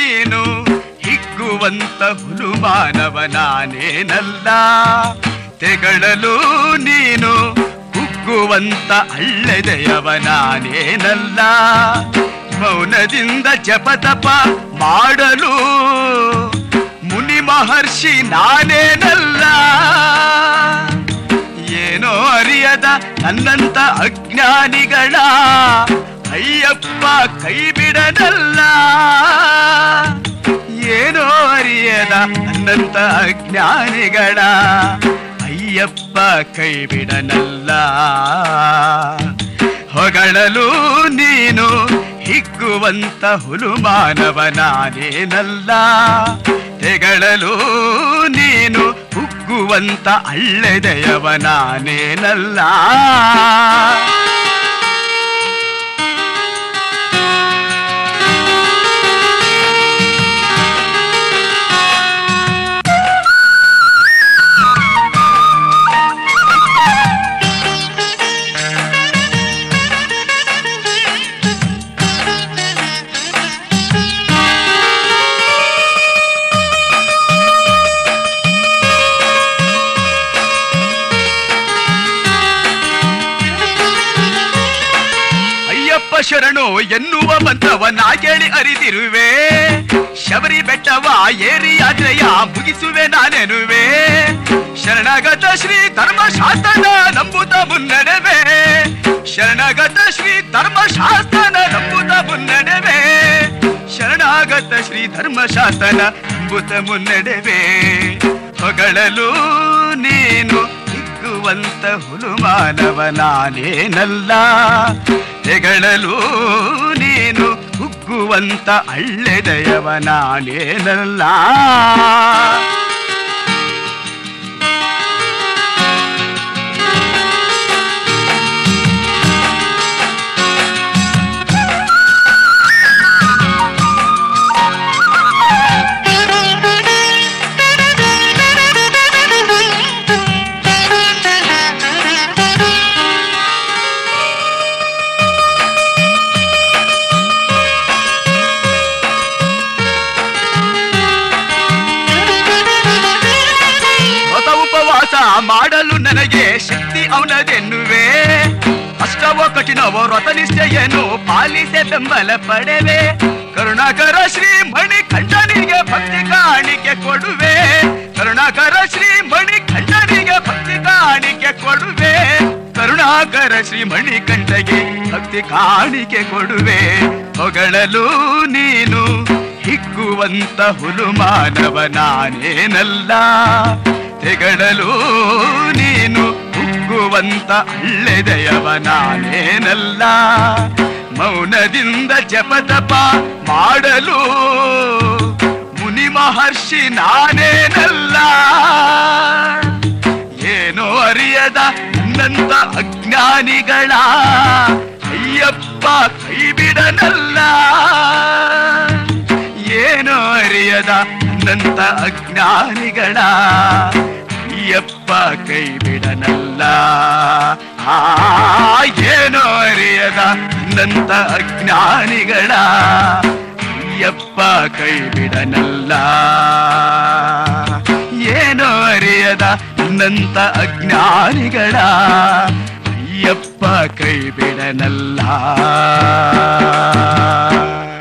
ನೀನು ಹಿಗ್ಗುವಂತ ಹುಲು ಮಾನವ ನಾನೇನಲ್ಲ ತೆಗಳಲು ನೀನು ಕುಗ್ಗುವಂತ ಅಳ್ಳೆದೆಯವ ನಾನೇನಲ್ಲ ಮೌನದಿಂದ ಜಪತಪ ಮಾಡಲು ಮುನಿ ಮಹರ್ಷಿ ನಾನೇನಲ್ಲ ಏನೋ ಅರಿಯದ ನನ್ನಂತ ಅಜ್ಞಾನಿಗಳ ಅಯ್ಯಪ್ಪ ಕೈ ಬಿಡನಲ್ಲ ಏನೋ ಅರಿಯದ ನನ್ನಂತ ಅಜ್ಞಾನಿಗಳ ಅಯ್ಯಪ್ಪ ಕೈ ಬಿಡನಲ್ಲ ಹೊಗಳಲು ನೀನು ಹಿಗ್ಗುವಂತ ಹುಲು ಮಾನವ ನಾನೇನಲ್ಲ ತೆಗಳಲು ನೀನು ಹುಗ್ಗುವಂತ ಅಳ್ಳೆದೆಯವ ನಾನೇನಲ್ಲ ಅಯ್ಯಪ್ಪ ಶರಣು ಎನ್ನುವ ಮಂತ್ರವ ನಾಗೇಳಿ ಅರಿತಿರುವೆ ಶಬರಿ ಬೆಟ್ಟವ ಏರಿ ಯಾತ್ರೆಯ ಮುಗಿಸುವೆ ನಾನೆನುವೆ ಶರಣಗತ ಶ್ರೀ ಧರ್ಮಶಾಸ್ತ್ರನ ನಂಬುತ್ತ ಮುನ್ನಡೆವೆ ಶರಣಗತ ಶ್ರೀ ಧರ್ಮಶಾಸ್ತ್ರನ ನಂಬುತ್ತ ಮುನ್ನಡೆವೆ ಶರಣಾಗತ ಶ್ರೀ ಧರ್ಮಶಾಸ್ತ್ರನ ನಂಬುತ್ತ ಮುನ್ನಡೆವೆ ಹೊಗಳಲು ನೀನು ಹಿಗ್ಗುವಂತ ಹುಲು ಮಾನವ ನಾನೇನಲ್ಲ ತೆಗಳಲು ನೀನು ಹುಗ್ಗುವಂತ ಅಳ್ಳೆದೆಯವ ನಾನೇನಲ್ಲ ಹೊಸ ಉಪವಾಸ ಮಾಡಲು ನನಗೆ ಶಕ್ತಿ ಅವನದೆನ್ನುವೆ ಅಷ್ಟವೋ ಕಠಿಣವೋ ವ್ರತನಿಷ್ಠೆಯನ್ನು ಪಾಲಿಸೆ ಬೆಂಬಲ ಪಡೆವೆ ಕರುಣಾಕರ ಶ್ರೀ ಮಣಿಕಂಠನಿಗೆ ಭಕ್ತಿ ಕಾಣಿಕೆ ಕೊಡುವೆ ಕರುಣಾಕರ ಶ್ರೀ ಮಣಿಕಂಠನಿಗೆ ಭಕ್ತಿ ಕಾಣಿಕೆ ಕೊಡುವೆ ಕರುಣಾಕರ ಶ್ರೀ ಮಣಿಕಂಠಗೆ ಭಕ್ತಿ ಕಾಣಿಕೆ ಕೊಡುವೆ ಹೊಗಳಲು ನೀನು ಹಿಗ್ಗುವಂತ ಹುಲು ಮಾನವ ನಾನೇನಲ್ಲ ತೆಗಳಲು ನೀನು ಹುಗ್ಗುವಂತ ಅಳ್ಳೆದೆಯವ ನಾನೇನಲ್ಲ ಮೌನದಿಂದ ಜಪತಪ ಮಾಡಲು ಮುನಿ ಮಹರ್ಷಿ ನಾನೇನಲ್ಲ ಏನೋ ಅರಿಯದ ನನ್ನಂತ ಅಜ್ಞಾನಿಗಳ ಅಯ್ಯಪ್ಪ ಕೈ ಬಿಡನಲ್ಲ ಏನೋ ಅರಿಯದ ನನ್ನಂತ ಅಜ್ಞಾನಿಗಳ ಅಯ್ಯಪ್ಪ ಕೈ ಬಿಡನಲ್ಲ ಆ ಏನೋ ಅರಿಯದ ನನ್ನಂತ ಅಜ್ಞಾನಿಗಳ ಅಯ್ಯಪ್ಪ ಕೈ ಬಿಡನಲ್ಲ ಏನೋ ಅರಿಯದ ನನ್ನಂತ ಅಜ್ಞಾನಿಗಳ ಅಯ್ಯಪ್ಪ ಕೈ ಬಿಡನಲ್ಲ